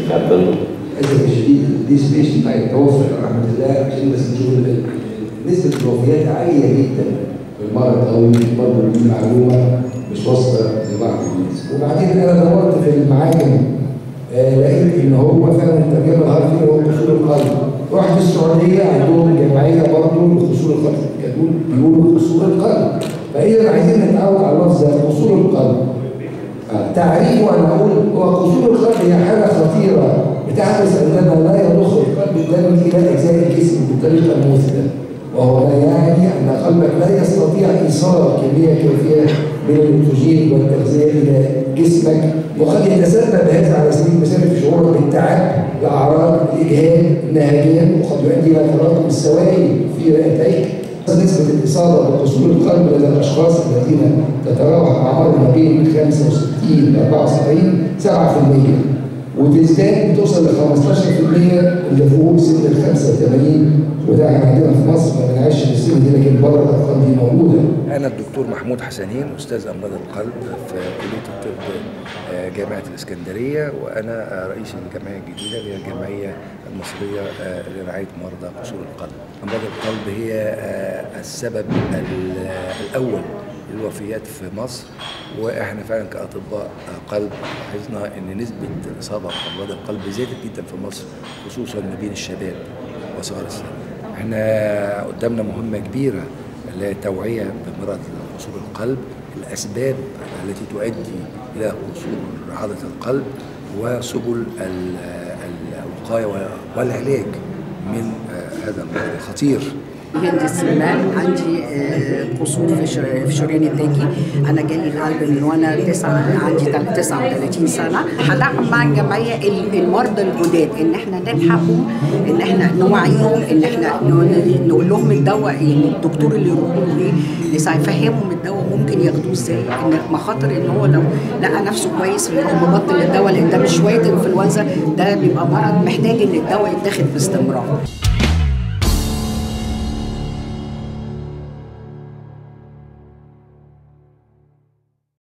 اتفضل للاسف الشديد دي سبيشن بقى يتوفى رحمه الله عشان بس نشوف ال- نسبه الوفيات عاليه جدا في المرض او برضه دي معلومه مش واصله لبعض الناس وبعدين انا دورت في المعاجم آه، لقيت ان هو فعلا الترجمه الحرفيه هو قصور القلب رحت السعوديه عندهم جمعيه برضه لقصور القلب كانوا بيقولوا قصور القلب فاذا عايزين نتعود على لفظ قصور القلب آه، تعريفه انا اقول هو قصور القلب هي حاله خطيره بتحدث عندما لا يضخ القلب الدم الى اجزاء الجسم بالطريقه المثلى وهو لا يعني ان قلبك لا يستطيع ايصال كميه كافيه من الاكسجين والتغذيه الى جسمك وقد يتسبب هذا على سبيل المثال في شعورك بالتعب الاعراض الاجهاد النهجان وقد يؤدي الى تراكم السوائل في رئتيك نسبة الإصابة بقصور القلب لدى الأشخاص الذين تتراوح أعمارهم ما بين 65 ل 74 7% وتزداد بتوصل ل 15% اللي فوق سن ال 85 وده احنا عندنا في مصر ما بنعيش السن دي لكن بره الأرقام دي موجودة. أنا الدكتور محمود حسنين أستاذ أمراض القلب في كلية الطب آه، جامعة الإسكندرية وأنا آه، رئيس الجمعية الجديدة اللي هي الجمعية المصرية آه، لرعاية مرضى قصور القلب. أمراض القلب هي آه، السبب ال- الأول للوفيات في مصر واحنا فعلا كاطباء قلب لاحظنا ان نسبه الاصابه بامراض القلب زادت جدا في مصر خصوصا ما بين الشباب وصغار السن. احنا قدامنا مهمه كبيره اللي هي التوعيه بمرض قصور القلب الاسباب التي تؤدي الى قصور عضله القلب وسبل ال- الوقايه والعلاج من آه، هذا المرض الخطير هند السمان عندي آه، قصور في شر- في شريان الذكي انا جالي القلب من وانا تسعة عندي تل- 39 سنه هنعمل مع الجمعيه ال- المرضى الجداد ان احنا نلحقهم ان احنا نوعيهم ان احنا ن- نقول لهم الدواء يعني الدكتور اللي يروحوا له ايه نسا- يفهمهم الدواء ممكن ياخدوه ازاي ان مخاطر ان هو لو لقى نفسه كويس يروح مبطل الدواء لان ده مش شويه انفلونزا ده بيبقى مرض محتاج ان الدواء يتاخد باستمرار